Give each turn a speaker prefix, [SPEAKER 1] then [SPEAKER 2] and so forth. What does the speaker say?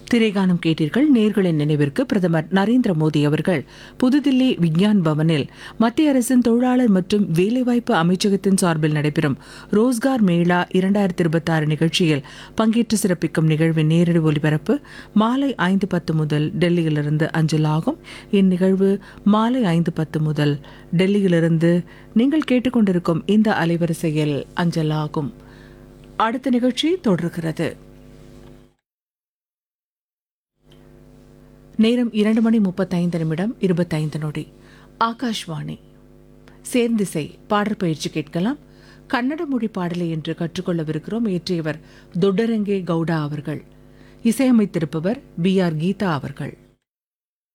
[SPEAKER 1] திரைகானம் கேட்டீர்கள் நேர்களின் நினைவிற்கு பிரதமர் நரேந்திர மோடி அவர்கள் புதுதில்லி விக்யான் பவனில் மத்திய அரசின் தொழிலாளர் மற்றும் வேலைவாய்ப்பு அமைச்சகத்தின் சார்பில் நடைபெறும் ரோஸ்கார் மேளா இரண்டாயிரத்தி இருபத்தி ஆறு நிகழ்ச்சியில் பங்கேற்று சிறப்பிக்கும் நிகழ்வின் நேரடி ஒலிபரப்பு மாலை ஐந்து பத்து முதல் டெல்லியிலிருந்து அஞ்சலாகும் இந்நிகழ்வு மாலை ஐந்து பத்து முதல் டெல்லியிலிருந்து நீங்கள் கேட்டுக்கொண்டிருக்கும் இந்த அலைவரிசையில் அஞ்சலாகும் அடுத்த நிகழ்ச்சி தொடர்கிறது நேரம் இரண்டு மணி முப்பத்தைந்து நிமிடம் இருபத்தைந்து நொடி ஆகாஷ்வாணி சேர்ந்திசை பாடற் பயிற்சி கேட்கலாம் கன்னட மொழி பாடலை என்று கற்றுக்கொள்ளவிருக்கிறோம் இயற்றியவர் தொட்டரங்கே கவுடா அவர்கள் இசையமைத்திருப்பவர் பி ஆர் கீதா அவர்கள்